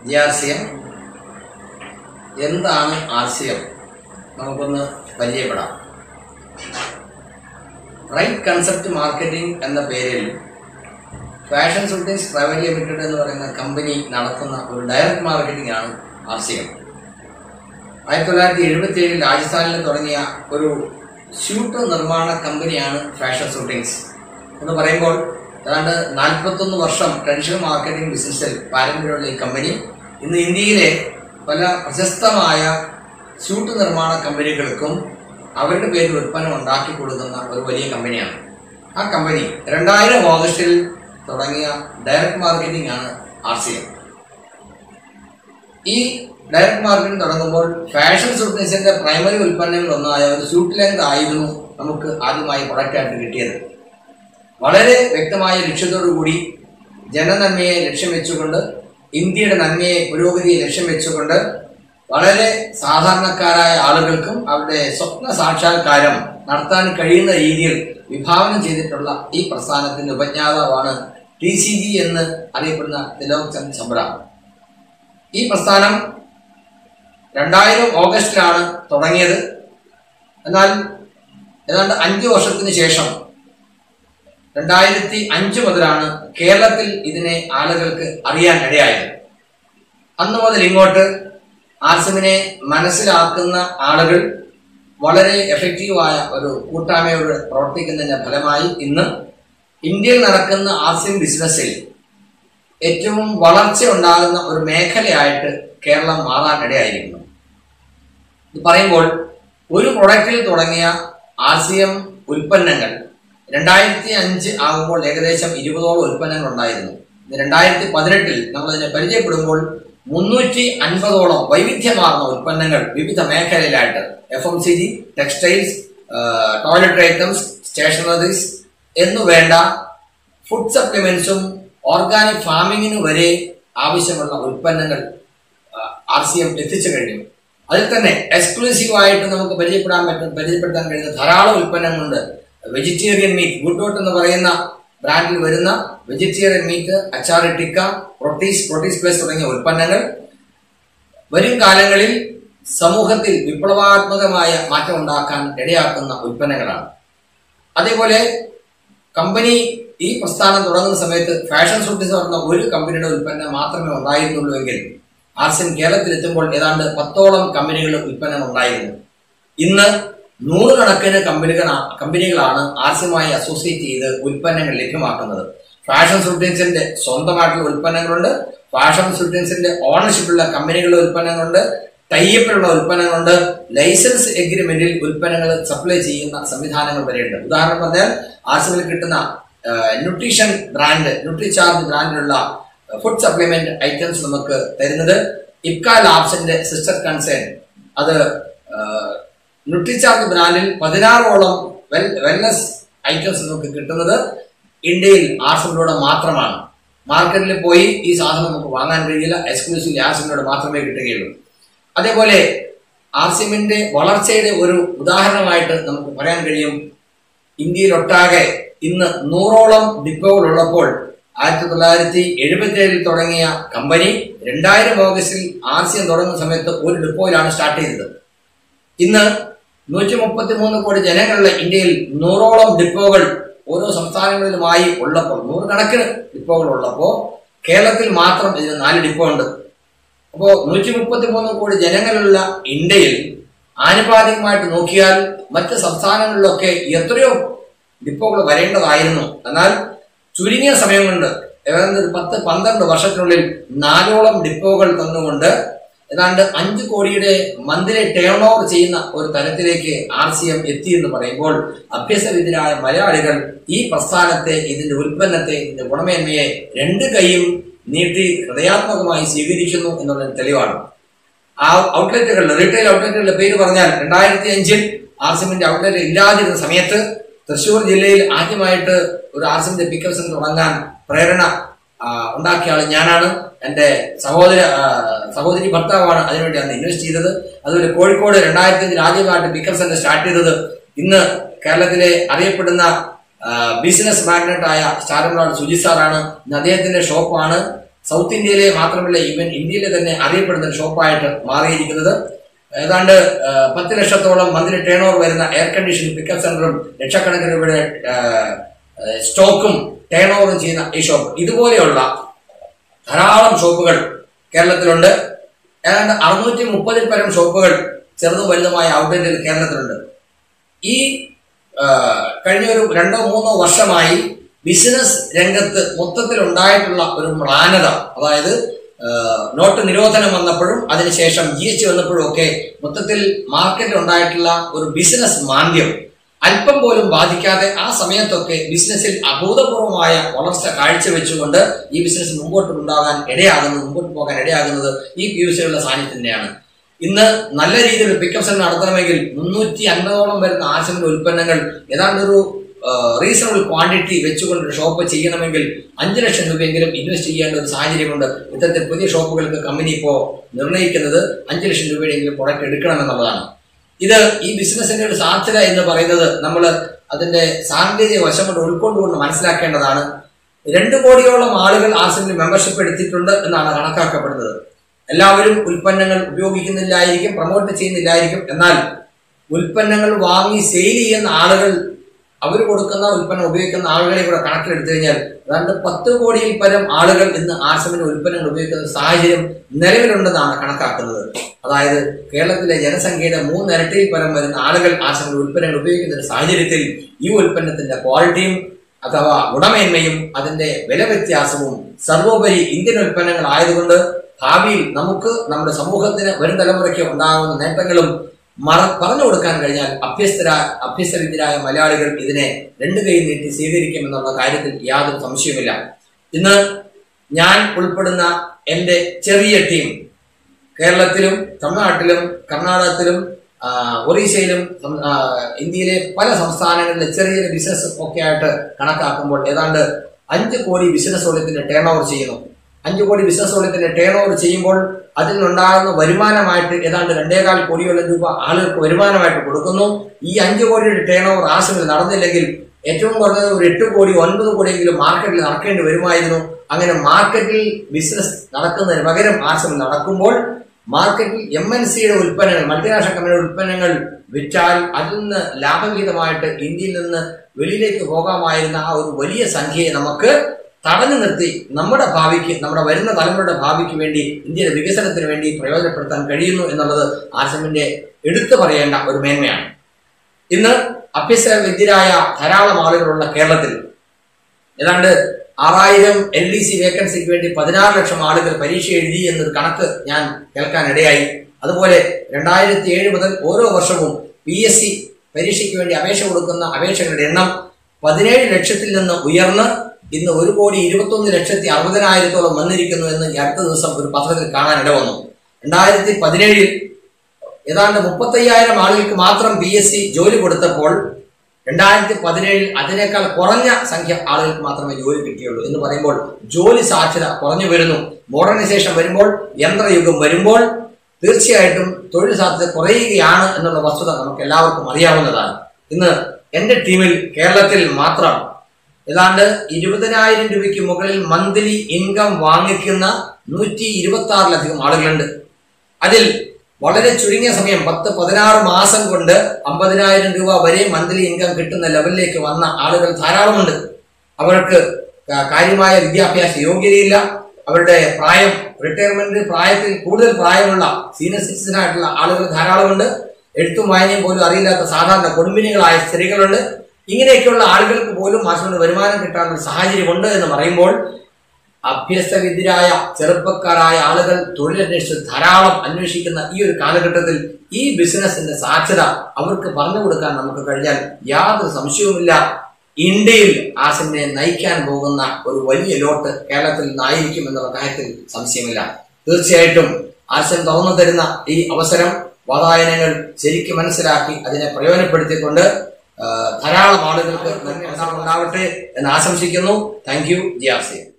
G R C M എന്താണ് R C M നമുക്കൊന്ന് പരിചയപ്പെടാം റൈറ്റ് കൺസെപ്റ്റ് മാർക്കറ്റിംഗ് എന്ന പേരിൽ ഫാഷൻ സൂട്ടിങ്സ് പ്രൈവറ്റ് ലിമിറ്റഡ് എന്ന് പറയുന്ന കമ്പനി നടത്തുന്ന ഒരു ഡയറക്റ്റ് മാർക്കറ്റിംഗ് ആണ് ആർ സി എം ആയിരത്തി തൊള്ളായിരത്തി എഴുപത്തി ഏഴിൽ രാജസ്ഥാനിൽ തുടങ്ങിയ ഒരു സ്യൂട്ട് നിർമ്മാണ കമ്പനിയാണ് ഫാഷൻ സൂട്ടിങ്സ് എന്ന് പറയുമ്പോൾ ഏതാണ്ട് നാൽപ്പത്തൊന്ന് വർഷം ട്രഡീഷണൽ മാർക്കറ്റിംഗ് ബിസിനസ്സിൽ പാരമ്പര്യമുള്ള ഈ കമ്പനി ഇന്ന് ഇന്ത്യയിലെ പല പ്രശസ്തമായ സ്യൂട്ട് നിർമ്മാണ കമ്പനികൾക്കും അവരുടെ പേരിൽ ഉൽപ്പന്നം ഉണ്ടാക്കി കൊടുക്കുന്ന ഒരു വലിയ കമ്പനിയാണ് ആ കമ്പനി രണ്ടായിരം ഓഗസ്റ്റിൽ തുടങ്ങിയ ഡയറക്റ്റ് മാർക്കറ്റിംഗ് ആണ് ആർ സി എം ഈ ഡയറക്റ്റ് മാർക്കറ്റിംഗ് തുടങ്ങുമ്പോൾ ഫാഷൻ സൂട്ടിങ്സിന്റെ പ്രൈമറി ഉൽപ്പന്നങ്ങളിൽ ഒന്നായ ഒരു സ്യൂട്ട് ലെങ്ത് ആയിരുന്നു നമുക്ക് ആദ്യമായി പ്രൊഡക്റ്റ് ആയിട്ട് കിട്ടിയത് വളരെ വ്യക്തമായ ലക്ഷ്യത്തോടു കൂടി ജനനന്മയെ ലക്ഷ്യം വെച്ചുകൊണ്ട് ഇന്ത്യയുടെ നന്മയെ പുരോഗതിയെ ലക്ഷ്യം വെച്ചുകൊണ്ട് വളരെ സാധാരണക്കാരായ ആളുകൾക്കും അവരുടെ സ്വപ്ന സാക്ഷാത്കാരം നടത്താൻ കഴിയുന്ന രീതിയിൽ വിഭാവനം ചെയ്തിട്ടുള്ള ഈ പ്രസ്ഥാനത്തിന്റെ ഉപജ്ഞാതാവാണ് ടി സി ജി എന്ന് അറിയപ്പെടുന്ന തിലോക് ചന്ദ് ചബ്ര ഈ പ്രസ്ഥാനം രണ്ടായിരം ഓഗസ്റ്റിലാണ് തുടങ്ങിയത് എന്നാൽ ഏതാണ്ട് അഞ്ചു വർഷത്തിന് ശേഷം രണ്ടായിരത്തി അഞ്ച് മുതലാണ് കേരളത്തിൽ ഇതിനെ ആളുകൾക്ക് അറിയാൻ ഇടയായത് അന്ന് മുതൽ ഇങ്ങോട്ട് ആർസിമിനെ മനസ്സിലാക്കുന്ന ആളുകൾ വളരെ എഫക്റ്റീവായ ഒരു കൂട്ടായ്മയോട് പ്രവർത്തിക്കുന്നതിന്റെ ഫലമായി ഇന്ന് ഇന്ത്യയിൽ നടക്കുന്ന ആർസിം ബിസിനസ്സിൽ ഏറ്റവും വളർച്ച ഉണ്ടാകുന്ന ഒരു മേഖലയായിട്ട് കേരളം മാറാൻ ഇടയായിരിക്കുന്നു ഇത് പറയുമ്പോൾ ഒരു പ്രൊഡക്റ്റിൽ തുടങ്ങിയ ആർ സി എം ഉൽപ്പന്നങ്ങൾ രണ്ടായിരത്തി അഞ്ച് ആകുമ്പോൾ ഏകദേശം ഇരുപതോളം ഉൽപ്പന്നങ്ങൾ ഉണ്ടായിരുന്നു ഇത് രണ്ടായിരത്തി പതിനെട്ടിൽ നമ്മൾ ഇതിനെ പരിചയപ്പെടുമ്പോൾ മുന്നൂറ്റി അൻപതോളം വൈവിധ്യമാർന്ന ഉൽപ്പന്നങ്ങൾ വിവിധ മേഖലയിലായിട്ട് F M C G textiles toilet items stationeries എന്നു വേണ്ട ഫുഡ് സപ്ലിമെന്റ്സും ഓർഗാനിക് ഫാമിങ്ങിന് വരെ ആവശ്യമുള്ള ഉൽപ്പന്നങ്ങൾ ആർ സി എം എത്തിച്ചു കഴിഞ്ഞു അതിൽ തന്നെ എക്സ്ക്ലൂസീവ് ആയിട്ട് നമുക്ക് പരിചയപ്പെടാൻ പറ്റും പരിചയപ്പെടുത്താൻ കഴിയുന്ന ധാരാളം ഉൽപ്പന്നങ്ങളുണ്ട് വെജിറ്റേറിയൻ മീറ്റ് ഗുഡോട്ട് എന്ന് പറയുന്ന ബ്രാൻഡിൽ വരുന്ന വെജിറ്റേറിയൻ മീറ്റ് അച്ചാറ് ടിക്ക പ്രൊട്ടീസ് പ്രൊട്ടീസ് പ്ലസ് തുടങ്ങിയ ഉൽപ്പന്നങ്ങൾ വരും കാലങ്ങളിൽ സമൂഹത്തിൽ വിപ്ലവാത്മകമായ മാറ്റം ഉണ്ടാക്കാൻ ഇടയാക്കുന്ന ഉൽപ്പന്നങ്ങളാണ് അതേപോലെ കമ്പനി ഈ പ്രസ്ഥാനം തുടങ്ങുന്ന സമയത്ത് ഫാഷൻ സൂട്ടിസ് പറഞ്ഞ ഒരു കമ്പനിയുടെ ഉൽപ്പന്നം മാത്രമേ ഉണ്ടായിരുന്നുള്ളൂ എങ്കിൽ ആർസിൻ കേരളത്തിൽ എത്തുമ്പോൾ ഏതാണ്ട് പത്തോളം കമ്പനികളുടെ ഉൽപ്പന്നങ്ങൾ ഉണ്ടായിരുന്നു ഇന്ന് നൂറുകണക്കിന് കമ്പനികൾ കമ്പനികളാണ് ആർസിയുമായി അസോസിയേറ്റ് ചെയ്ത് ഉൽപ്പന്നങ്ങൾ ലഭ്യമാക്കുന്നത് ഫാഷൻ സൂട്ടിങ്സിന്റെ സ്വന്തമായിട്ടുള്ള ഉൽപ്പന്നങ്ങളുണ്ട് ഫാഷൻ സൂട്ടിങ്സിന്റെ ഓണർഷിപ്പുള്ള കമ്പനികളുടെ ഉൽപ്പന്നങ്ങളുണ്ട് ടൈപ്പിലുള്ള ഉൽപ്പന്നങ്ങളുണ്ട് ലൈസൻസ് എഗ്രിമെന്റിൽ ഉൽപ്പന്നങ്ങൾ സപ്ലൈ ചെയ്യുന്ന സംവിധാനങ്ങൾ വരെയുണ്ട് ഉദാഹരണം പറഞ്ഞാൽ ആർസിമിൽ കിട്ടുന്ന ന്യൂട്രീഷൻ ബ്രാൻഡ് ന്യൂട്രിചാർജ് ബ്രാൻഡിലുള്ള ഫുഡ് സപ്ലിമെന്റ് ഐറ്റംസ് നമുക്ക് തരുന്നത് ഇപ്ക ലാബ്സിന്റെ സിസ്റ്റർ കൺസേൺ അത് ന്യൂട്രിചാർജ് ബ്രാൻഡിൽ പതിനാറോളം വെൽ വെൽനസ് ഐറ്റംസ് നമുക്ക് കിട്ടുന്നത് ഇന്ത്യയിൽ ആർസിമിലൂടെ മാത്രമാണ് മാർക്കറ്റിൽ പോയി ഈ സാധനം നമുക്ക് വാങ്ങാൻ കഴിയില്ല എക്സ്ക്ലൂസീവ് ആർസിമിലൂടെ മാത്രമേ കിട്ടുകയുള്ളൂ അതേപോലെ ആർസിമിന്റെ വളർച്ചയുടെ ഒരു ഉദാഹരണമായിട്ട് നമുക്ക് പറയാൻ കഴിയും ഇന്ത്യയിലൊട്ടാകെ ഇന്ന് നൂറോളം ഡിപ്പോകൾ ഉള്ളപ്പോൾ ആയിരത്തി തൊള്ളായിരത്തി എഴുപത്തി ഏഴിൽ തുടങ്ങിയ കമ്പനി രണ്ടായിരം ഓഗസ്റ്റിൽ ആർ സി എം തുടങ്ങുന്ന സമയത്ത് ഒരു ഡിപ്പോയിലാണ് സ്റ്റാർട്ട് ചെയ്തത് ഇന്ന് നൂറ്റി മുപ്പത്തി മൂന്ന് കോടി ജനങ്ങളുടെ ഇന്ത്യയിൽ നൂറോളം ഡിപ്പോകൾ ഓരോ സംസ്ഥാനങ്ങളിലുമായി ഉള്ളപ്പോൾ നൂറുകണക്കിന് ഡിപ്പോകൾ ഉള്ളപ്പോൾ കേരളത്തിൽ മാത്രം ഇതിന് നാല് ഡിപ്പോ ഉണ്ട് അപ്പോ നൂറ്റി മുപ്പത്തി മൂന്ന് കോടി ജനങ്ങളുള്ള ഇന്ത്യയിൽ ആനുപാതികമായിട്ട് നോക്കിയാൽ മറ്റ് സംസ്ഥാനങ്ങളിലൊക്കെ എത്രയോ ഡിപ്പോകൾ വരേണ്ടതായിരുന്നു എന്നാൽ ചുരുങ്ങിയ സമയം കൊണ്ട് ഏതാണ്ട് ഒരു പത്ത് പന്ത്രണ്ട് വർഷത്തിനുള്ളിൽ നാലോളം ഡിപ്പോകൾ തന്നുകൊണ്ട് ഏതാണ്ട് അഞ്ച് കോടിയുടെ മന്ത്ലി ടേൺ ഓവർ ചെയ്യുന്ന ഒരു തരത്തിലേക്ക് ആർ സി എം എത്തി എന്ന് പറയുമ്പോൾ അഭ്യസവിദ്യരായ മലയാളികൾ ഈ പ്രസ്ഥാനത്തെ ഇതിന്റെ ഉൽപ്പന്നത്തെ ഇതിന്റെ ഗുണമേന്മയെ രണ്ട് കൈയും നീട്ടി ഹൃദയാത്മകമായി സ്വീകരിക്കുന്നു എന്നുള്ള തെളിവാണ് ആ ഔട്ട്ലെറ്റുകളിൽ റീറ്റെയിൽ ഔട്ട്ലെറ്റുകളുടെ പേര് പറഞ്ഞാൽ രണ്ടായിരത്തി അഞ്ചിൽ ആർസിമിന്റെ ഔട്ട്ലെറ്റ് ഇല്ലാതിരുന്ന സമയത്ത് തൃശൂർ ജില്ലയിൽ ആദ്യമായിട്ട് ഒരു ആർസിമിന്റെ പിക്കപ്പ് സെന്റർ തുടങ്ങാൻ പ്രേരണ ആ, ഉണ്ടാക്കിയ ആൾ ഞാനാണ് എന്റെ സഹോദര ആ, സഹോദരി ഭർത്താവാണ് അതിനുവേണ്ടി അന്ന് ഇൻവെസ്റ്റ് ചെയ്തത് അതുപോലെ കോഴിക്കോട് രണ്ടായിരത്തി അഞ്ചിൽ ആദ്യമായിട്ട് പിക്കപ്പ് സെന്റർ സ്റ്റാർട്ട് ചെയ്തത് ഇന്ന് കേരളത്തിലെ അറിയപ്പെടുന്ന ബിസിനസ് മാഗ്നറ്റ് ആയ സ്റ്റാർമോട് സുജി സാറാണ് ഇന്ന് അദ്ദേഹത്തിന്റെ ഷോപ്പാണ് സൗത്ത് ഇന്ത്യയിലെ മാത്രമല്ല ഈവൻ ഇന്ത്യയിലെ തന്നെ അറിയപ്പെടുന്ന ഒരു ഷോപ്പായിട്ട് മാറിയിരിക്കുന്നത് ഏതാണ്ട് ആ, പത്ത് ലക്ഷത്തോളം മന്ത്ലി ടേൺ ഓവർ വരുന്ന എയർ കണ്ടീഷൻ പിക്കപ്പ് സെന്ററും ലക്ഷക്കണക്കിന് രൂപയുടെ ആ, ആ, സ്റ്റോക്കും ടേൺ ഓവറും ചെയ്യുന്ന ഈ ഷോപ്പ് ഇതുപോലെയുള്ള ധാരാളം ഷോപ്പുകൾ കേരളത്തിലുണ്ട് ഏതാണ്ട് അറുന്നൂറ്റി മുപ്പതിൽ പരം ഷോപ്പുകൾ ചെറുതും വലുതുമായ ഔട്ട്ലെറ്റുകൾ കേരളത്തിലുണ്ട് ഈ ആ, കഴിഞ്ഞ ഒരു രണ്ടോ മൂന്നോ വർഷമായി ബിസിനസ് രംഗത്ത് മൊത്തത്തിൽ ഉണ്ടായിട്ടുള്ള ഒരു മ്ലാനത അതായത് ആ, നോട്ട് നിരോധനം വന്നപ്പോഴും അതിനുശേഷം ജി എസ് ടി വന്നപ്പോഴും ഒക്കെ മൊത്തത്തിൽ മാർക്കറ്റിൽ ഉണ്ടായിട്ടുള്ള ഒരു ബിസിനസ് മാന്ദ്യം അല്പം പോലും ബാധിക്കാതെ ആ സമയത്തൊക്കെ ബിസിനസ്സിൽ അഭൂതപൂർവമായ വളർച്ച കാഴ്ചവെച്ചുകൊണ്ട് ഈ ബിസിനസ് മുമ്പോട്ട് ഉണ്ടാകാൻ ഇടയാകുന്നത് മുമ്പോട്ട് പോകാൻ ഇടയാകുന്നത് ഈ പി യു സികളുടെ സാന്നിധ്യം തന്നെയാണ് ഇന്ന് നല്ല രീതിയിൽ പിക്കപ്പ് സെൽ നടത്തണമെങ്കിൽ മുന്നൂറ്റി അൻപതോളം വരുന്ന ആശുപത്രി ഉൽപ്പന്നങ്ങൾ ഏതാണ്ട് ഒരു റീസണബിൾ ക്വാണ്ടിറ്റി വെച്ചുകൊണ്ട് ഒരു ഷോപ്പ് ചെയ്യണമെങ്കിൽ അഞ്ച് ലക്ഷം രൂപയെങ്കിലും ഇൻവെസ്റ്റ് ചെയ്യേണ്ട ഒരു സാഹചര്യമുണ്ട് ഇത്തരത്തിൽ പുതിയ ഷോപ്പുകൾക്ക് കമ്പനി ഇപ്പോൾ നിർണ്ണയിക്കുന്നത് അഞ്ച് ലക്ഷം രൂപയുടെയെങ്കിലും പ്രൊഡക്റ്റ് എടുക്കണമെന്നുള്ളതാണ് ഇത് ഈ ബിസിനസിന്റെ ഒരു സാധ്യത എന്ന് പറയുന്നത് നമ്മൾ അതിന്റെ സാങ്കേതിക വശം കൊണ്ട് ഉൾക്കൊണ്ടുകൊണ്ട് മനസ്സിലാക്കേണ്ടതാണ് രണ്ട് കോടിയോളം ആളുകൾ ആർസിമിൽ മെമ്പർഷിപ്പ് എടുത്തിട്ടുണ്ട് എന്നാണ് കണക്കാക്കപ്പെടുന്നത് എല്ലാവരും ഉൽപ്പന്നങ്ങൾ ഉപയോഗിക്കുന്നില്ലായിരിക്കും പ്രൊമോട്ട് ചെയ്യുന്നില്ലായിരിക്കും എന്നാൽ ഉൽപ്പന്നങ്ങൾ വാങ്ങി സെയിൽ ചെയ്യുന്ന ആളുകൾ അവർ കൊടുക്കുന്ന ഉൽപ്പന്നം ഉപയോഗിക്കുന്ന ആളുകളെ കൂടെ കണക്കിലെടുത്തു കഴിഞ്ഞാൽ ഏതാണ്ട് പത്ത് കോടിയിൽ പരം ആളുകൾ ഇന്ന് ആശ്രമിന്റെ ഉൽപ്പന്നങ്ങൾ ഉപയോഗിക്കുന്ന സാഹചര്യം നിലവിലുണ്ടെന്നാണ് കണക്കാക്കുന്നത് അതായത് കേരളത്തിലെ ജനസംഖ്യയുടെ മൂന്നിരട്ടിയിൽ പരം വരുന്ന ആളുകൾ ആശ്രമിന്റെ ഉൽപ്പന്നങ്ങൾ ഉപയോഗിക്കുന്ന ഒരു സാഹചര്യത്തിൽ ഈ ഉൽപ്പന്നത്തിന്റെ ക്വാളിറ്റിയും അഥവാ ഗുണമേന്മയും അതിന്റെ വില വ്യത്യാസവും സർവോപരി ഇന്ത്യൻ ഉൽപ്പന്നങ്ങൾ ആയതുകൊണ്ട് ഭാവിയിൽ നമുക്ക് നമ്മുടെ സമൂഹത്തിന് വരും തലമുറയ്ക്ക് ഉണ്ടാകുന്ന നേട്ടങ്ങളും മറ പറഞ്ഞു കൊടുക്കാൻ കഴിഞ്ഞാൽ അഭ്യസ്തര അഭ്യസ്തവിദ്യരായ മലയാളികൾ ഇതിനെ രണ്ടു കൈ നീട്ടി സ്വീകരിക്കുമെന്നുള്ള കാര്യത്തിൽ യാതൊരു സംശയവുമില്ല ഇന്ന് ഞാൻ ഉൾപ്പെടുന്ന എൻ്റെ ചെറിയ ടീം കേരളത്തിലും തമിഴ്നാട്ടിലും കർണാടകത്തിലും ആ, ഒറീസയിലും സം- ആ, ഇന്ത്യയിലെ പല സംസ്ഥാനങ്ങളിലെ ചെറിയ ചെറിയ ബിസിനസ് ഒക്കെ ആയിട്ട് കണക്കാക്കുമ്പോൾ ഏതാണ്ട് അഞ്ച് കോടി ബിസിനസ് വോള്യത്തിന്റെ ടേൺ ഓവർ ചെയ്യുന്നു അഞ്ച് കോടി ബിസിനസ് വോള്യത്തിന്റെ ടേൺ ഓവർ ചെയ്യുമ്പോൾ അതിൽ നിന്നുണ്ടാകുന്ന വരുമാനമായിട്ട് ഏതാണ്ട് രണ്ടേകാൽ കോടിയോളം രൂപ ആളുകൾക്ക് വരുമാനമായിട്ട് കൊടുക്കുന്നു ഈ അഞ്ച് കോടിയുടെ ടേൺ ഓവർ ആശമിൽ നടന്നില്ലെങ്കിൽ ഏറ്റവും കുറഞ്ഞത് ഒരു എട്ട് കോടി ഒൻപത് കോടിയെങ്കിലും മാർക്കറ്റിൽ നടക്കേണ്ടി വരുമായിരുന്നു അങ്ങനെ മാർക്കറ്റിൽ ബിസിനസ് നടക്കുന്നതിന് പകരം ആശമിൽ നടക്കുമ്പോൾ മാർക്കറ്റിൽ എം എൻ സിയുടെ ഉൽപ്പന്നങ്ങൾ മൾട്ടിനാഷണൽ കമ്പനിയുടെ ഉൽപ്പന്നങ്ങൾ വിറ്റാൽ അതിൽ നിന്ന് ലാഭവിഹിതമായിട്ട് ഇന്ത്യയിൽ നിന്ന് വെളിയിലേക്ക് പോകാമായിരുന്ന ആ ഒരു വലിയ സംഖ്യയെ നമുക്ക് തടഞ്ഞു നിർത്തി നമ്മുടെ ഭാവിക്ക് നമ്മുടെ വരുന്ന തലമുറയുടെ ഭാവിക്ക് വേണ്ടി ഇന്ത്യയുടെ വികസനത്തിന് വേണ്ടി പ്രയോജനപ്പെടുത്താൻ കഴിയുന്നു എന്നുള്ളത് ആർസമിന്റെ എടുത്തു പറയേണ്ട ഒരു മേന്മയാണ് ഇന്ന് അഭ്യസന വിദ്യരായ ധാരാളം ആളുകളുള്ള കേരളത്തിൽ ഏതാണ്ട് ആറായിരം എൽ ഡി സി വേക്കൻസിക്ക് വേണ്ടി പതിനാറ് ലക്ഷം ആളുകൾ പരീക്ഷ എഴുതി എന്നൊരു കണക്ക് ഞാൻ കേൾക്കാനിടയായി അതുപോലെ രണ്ടായിരത്തി ഏഴ് മുതൽ ഓരോ വർഷവും പി എസ് സി പരീക്ഷയ്ക്ക് വേണ്ടി അപേക്ഷ കൊടുക്കുന്ന അപേക്ഷകളുടെ എണ്ണം പതിനേഴ് ലക്ഷത്തിൽ നിന്ന് ഉയർന്ന് ഇന്ന് ഒരു കോടി ഇരുപത്തൊന്ന് ലക്ഷത്തി അറുപതിനായിരത്തോളം വന്നിരിക്കുന്നു എന്ന് ഈ അടുത്ത ദിവസം ഒരു പത്രത്തിൽ കാണാൻ ഇടവന്നു രണ്ടായിരത്തി പതിനേഴിൽ ഏതാണ്ട് മുപ്പത്തയ്യായിരം ആളുകൾക്ക് മാത്രം പി എസ് സി ജോലി കൊടുത്തപ്പോൾ രണ്ടായിരത്തി പതിനേഴിൽ അതിനേക്കാൾ കുറഞ്ഞ സംഖ്യ ആളുകൾക്ക് മാത്രമേ ജോലി കിട്ടിയുള്ളൂ എന്ന് പറയുമ്പോൾ ജോലി സാധ്യത കുറഞ്ഞു വരുന്നു മോഡേണൈസേഷൻ വരുമ്പോൾ യന്ത്രയുഗം വരുമ്പോൾ തീർച്ചയായിട്ടും തൊഴിൽ സാധ്യത കുറയുകയാണ് എന്നുള്ള വസ്തുത നമുക്ക് എല്ലാവർക്കും അറിയാവുന്നതാണ് ഇന്ന് എന്റെ ടീമിൽ കേരളത്തിൽ മാത്രം ഏതാണ്ട് ഇരുപതിനായിരം രൂപയ്ക്ക് മുകളിൽ മന്ത്ലി ഇൻകം വാങ്ങിക്കുന്ന നൂറ്റി ഇരുപത്തി ആറിലധികം ആളുകളുണ്ട് അതിൽ വളരെ ചുരുങ്ങിയ സമയം പത്ത് പതിനാറ് മാസം കൊണ്ട് അമ്പതിനായിരം രൂപ വരെ മന്ത്ലി ഇൻകം കിട്ടുന്ന ലെവലിലേക്ക് വന്ന ആളുകൾ ധാരാളമുണ്ട് അവർക്ക് ക- കാര്യമായ വിദ്യാഭ്യാസ യോഗ്യതയില്ല അവരുടെ പ്രായം റിട്ടയർമെന്റ് പ്രായത്തിൽ കൂടുതൽ പ്രായമുള്ള സീനിയർ സിറ്റിസൺ ആയിട്ടുള്ള ആളുകൾ ധാരാളമുണ്ട് എഴുത്തും വായനയും പോലും അറിയില്ലാത്ത സാധാരണ കുടുംബിനികളായ സ്ത്രീകളുണ്ട് ഇങ്ങനെയൊക്കെയുള്ള ആളുകൾക്ക് പോലും മാസങ്ങളുടെ വരുമാനം കിട്ടാനുള്ള സാഹചര്യമുണ്ട് എന്ന് പറയുമ്പോൾ അഭ്യസ്തവിദ്യരായ ചെറുപ്പക്കാരായ ആളുകൾ തൊഴിലന്വേഷിച്ച് ധാരാളം അന്വേഷിക്കുന്ന ഈ ഒരു കാലഘട്ടത്തിൽ ഈ ബിസിനസിന്റെ സാധ്യത അവർക്ക് പറഞ്ഞു കൊടുക്കാൻ നമുക്ക് കഴിഞ്ഞാൽ യാതൊരു സംശയവുമില്ല ഇന്ത്യയിൽ ആസിനെ നയിക്കാൻ പോകുന്ന ഒരു വലിയ ലോട്ട് കേരളത്തിൽ നിന്നായിരിക്കും എന്നുള്ള കാര്യത്തിൽ സംശയമില്ല തീർച്ചയായിട്ടും ആശൻ തുറന്നു തരുന്ന ഈ അവസരം വാതായനങ്ങൾ ശരിക്കും മനസ്സിലാക്കി അതിനെ പ്രയോജനപ്പെടുത്തിക്കൊണ്ട് ആ, ധാരാളം ആളുകൾക്ക് നന്മ ഉണ്ടാവട്ടെ എന്ന് ആശംസിക്കുന്നു thank you G R C